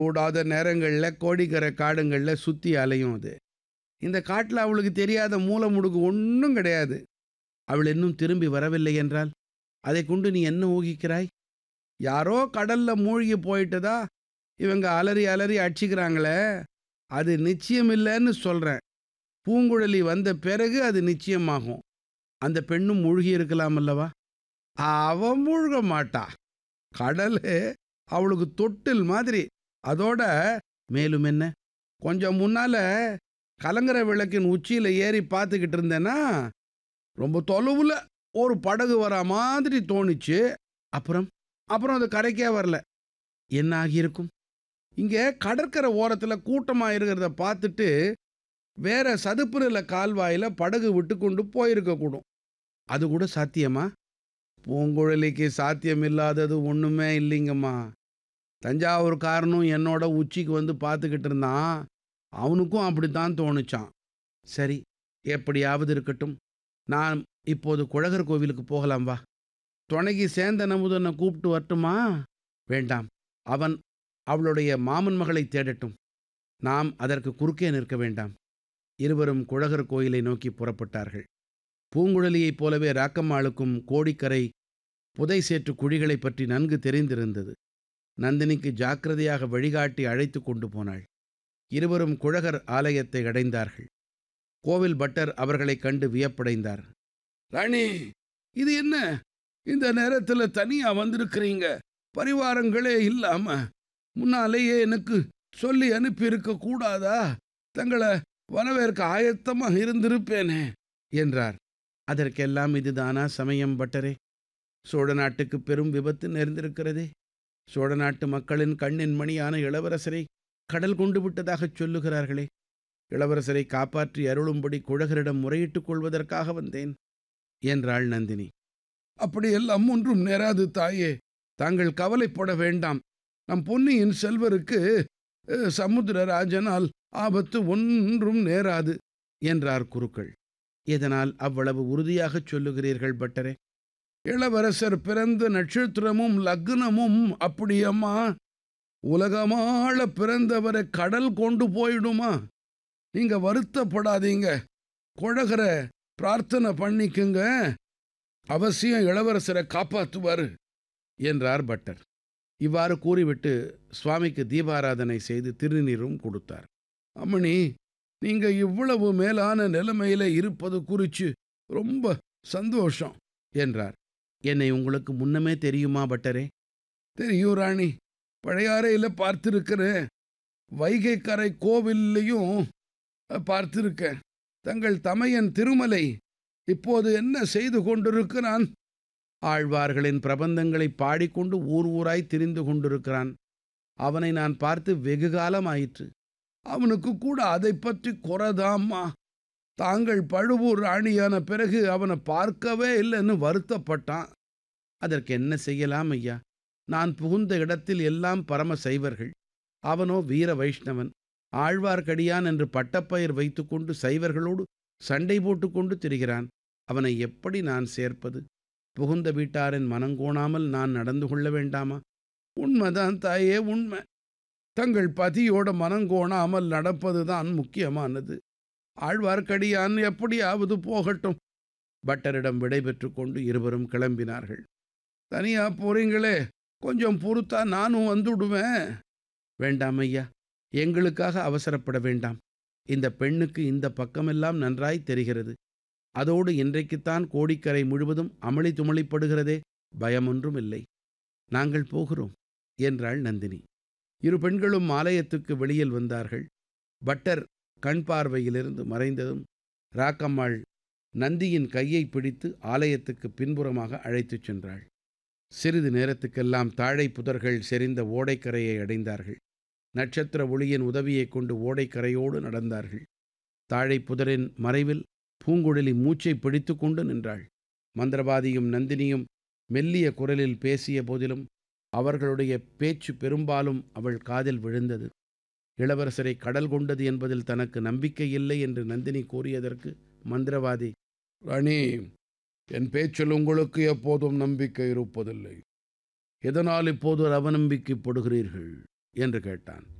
கூடாத நேரங்களில் கோடிக்கரை காடுங்களில் சுற்றி அலையும் அது இந்த காட்டில் அவளுக்கு தெரியாத மூல முடுக்கு ஒன்றும் கிடையாது அவள் இன்னும் திரும்பி வரவில்லை என்றால் அதை கொண்டு நீ என்ன ஊகிக்கிறாய் யாரோ கடல்ல மூழ்கி போயிட்டதா இவங்க அலறி அலறி அடிச்சுக்கிறாங்களே அது நிச்சயம் இல்லைன்னு சொல்கிறேன் பூங்குழலி வந்த பிறகு அது நிச்சயமாகும் அந்த பெண்ணும் மூழ்கி இருக்கலாம் அல்லவா அவ மூழ்க மாட்டா கடல் அவளுக்கு தொட்டில் மாதிரி அதோட மேலும் என்ன கொஞ்சம் முன்னால கலங்கர விளக்கின் உச்சியில் ஏறி பார்த்துக்கிட்டு இருந்தேன்னா ரொம்ப தொலைவில் ஒரு படகு வர மாதிரி தோணுச்சு அப்புறம் அப்புறம் அது கரைக்கே வரல என்ன ஆகியிருக்கும் இங்கே கடற்கரை ஓரத்தில் கூட்டமாக இருக்கிறத பார்த்துட்டு வேற சதுப்பு நில கால்வாயில் படகு விட்டு கொண்டு போயிருக்கக்கூடும் அது கூட சாத்தியமா பூங்குழலிக்கு சாத்தியம் இல்லாதது ஒன்றுமே இல்லைங்கம்மா தஞ்சாவூர்காரனும் என்னோட உச்சிக்கு வந்து பார்த்துக்கிட்டு இருந்தான் அவனுக்கும் அப்படித்தான் தோணுச்சான் சரி எப்படியாவது இருக்கட்டும் நான் இப்போது குழகர் கோவிலுக்கு போகலாம் வா துணைக்கு சேந்த நமுதனை கூப்பிட்டு வரட்டுமா வேண்டாம் அவன் அவளுடைய மாமன் மகளை தேடட்டும் நாம் அதற்கு குறுக்கே நிற்க வேண்டாம் இருவரும் குழகர் கோயிலை நோக்கி புறப்பட்டார்கள் பூங்குழலியைப் போலவே ராக்கம்மாளுக்கும் கோடிக்கரை புதை சேற்று குழிகளைப் பற்றி நன்கு தெரிந்திருந்தது நந்தினிக்கு ஜாக்கிரதையாக வழிகாட்டி அழைத்து கொண்டு போனாள் இருவரும் குழகர் ஆலயத்தை அடைந்தார்கள் கோவில் பட்டர் அவர்களைக் கண்டு வியப்படைந்தார் ராணி இது என்ன இந்த நேரத்தில் தனியா வந்திருக்கிறீங்க பரிவாரங்களே இல்லாம முன்னாலேயே எனக்கு சொல்லி அனுப்பியிருக்க கூடாதா தங்களை வரவேற்க ஆயத்தமா இருந்திருப்பேனே என்றார் அதற்கெல்லாம் இதுதானா சமயம் பட்டரே சோழ நாட்டுக்கு பெரும் விபத்து நேர்ந்திருக்கிறதே சோழ நாட்டு மக்களின் கண்ணின் மணியான இளவரசரை கடல் கொண்டு விட்டதாகச் சொல்லுகிறார்களே இளவரசரை காப்பாற்றி அருளும்படி குழகரிடம் முறையிட்டுக் கொள்வதற்காக வந்தேன் என்றாள் நந்தினி அப்படியெல்லாம் ஒன்றும் நேராது தாயே தாங்கள் கவலைப்பட வேண்டாம் நம் பொன்னியின் செல்வருக்கு அஹ், சமுத்திரராஜனால் ஆபத்து ஒன்றும் நேராது என்றார் குருக்கள் இதனால் அவ்வளவு உறுதியாகச் சொல்லுகிறீர்கள் பட்டரே இளவரசர் பிறந்த நட்சத்திரமும் லக்னமும் அப்படியம்மா உலகமாள பிறந்தவரை கடல் கொண்டு போயிடுமா நீங்க வருத்தப்படாதீங்க குழகர பிரார்த்தனை பண்ணிக்குங்க அவசியம் இளவரசரை காப்பாற்றுவாரு என்றார் பட்டர் இவ்வாறு கூறிவிட்டு சுவாமிக்கு தீபாராதனை செய்து திருநீரும் கொடுத்தார் அம்மணி நீங்க இவ்வளவு மேலான நிலைமையில இருப்பது குறிச்சு ரொம்ப சந்தோஷம் என்றார் என்னை உங்களுக்கு முன்னமே தெரியுமா பட்டரே தெரியும் ராணி பழையாறையில் பார்த்திருக்கிறேன் வைகை கரை கோவில்லையும் பார்த்திருக்கேன் தங்கள் தமையன் திருமலை இப்போது என்ன செய்து கொண்டிருக்கிறான் ஆழ்வார்களின் பிரபந்தங்களை பாடிக்கொண்டு ஊர் ஊராய் திரிந்து கொண்டிருக்கிறான் அவனை நான் பார்த்து வெகு காலம் ஆயிற்று அவனுக்கு கூட அதை பற்றி குறைதாம்மா தாங்கள் பழுவூர் ராணியான பிறகு அவனை பார்க்கவே இல்லைன்னு வருத்தப்பட்டான் அதற்கு என்ன செய்யலாம் ஐயா நான் புகுந்த இடத்தில் எல்லாம் பரம சைவர்கள் அவனோ வீர வைஷ்ணவன் ஆழ்வார்க்கடியான் என்று பட்டப்பெயர் வைத்துக்கொண்டு சைவர்களோடு சண்டை போட்டுக்கொண்டு திரிகிறான் அவனை எப்படி நான் சேர்ப்பது புகுந்த வீட்டாரின் மனங்கோணாமல் நான் நடந்து கொள்ள வேண்டாமா உண்மைதான் தாயே உண்மை தங்கள் பதியோட மனங்கோணாமல் நடப்பதுதான் முக்கியமானது ஆழ்வார்க்கடியான் எப்படியாவது போகட்டும் பட்டரிடம் விடை கொண்டு இருவரும் கிளம்பினார்கள் தனியா போறீங்களே கொஞ்சம் பொறுத்தா நானும் வந்துடுவேன் வேண்டாம் ஐயா எங்களுக்காக அவசரப்பட வேண்டாம் இந்த பெண்ணுக்கு இந்த பக்கமெல்லாம் நன்றாய் தெரிகிறது அதோடு இன்றைக்குத்தான் கோடிக்கரை முழுவதும் அமளி துமளிப்படுகிறதே பயமொன்றும் இல்லை நாங்கள் போகிறோம் என்றாள் நந்தினி இரு பெண்களும் ஆலயத்துக்கு வெளியில் வந்தார்கள் பட்டர் கண் பார்வையிலிருந்து மறைந்ததும் ராக்கம்மாள் நந்தியின் கையை பிடித்து ஆலயத்துக்கு பின்புறமாக அழைத்துச் சென்றாள் சிறிது நேரத்துக்கெல்லாம் தாழை புதர்கள் செறிந்த ஓடைக்கரையை அடைந்தார்கள் நட்சத்திர ஒளியின் உதவியைக் கொண்டு ஓடைக்கரையோடு நடந்தார்கள் தாழை புதரின் மறைவில் பூங்குழலி மூச்சை பிடித்து கொண்டு நின்றாள் மந்திரவாதியும் நந்தினியும் மெல்லிய குரலில் பேசிய போதிலும் அவர்களுடைய பேச்சு பெரும்பாலும் அவள் காதில் விழுந்தது இளவரசரை கடல் கொண்டது என்பதில் தனக்கு நம்பிக்கை இல்லை என்று நந்தினி கூறியதற்கு மந்திரவாதி ராணி என் பேச்சில் உங்களுக்கு எப்போதும் நம்பிக்கை இருப்பதில்லை எதனால் இப்போது அவநம்பிக்கைப்படுகிறீர்கள் என்று கேட்டான்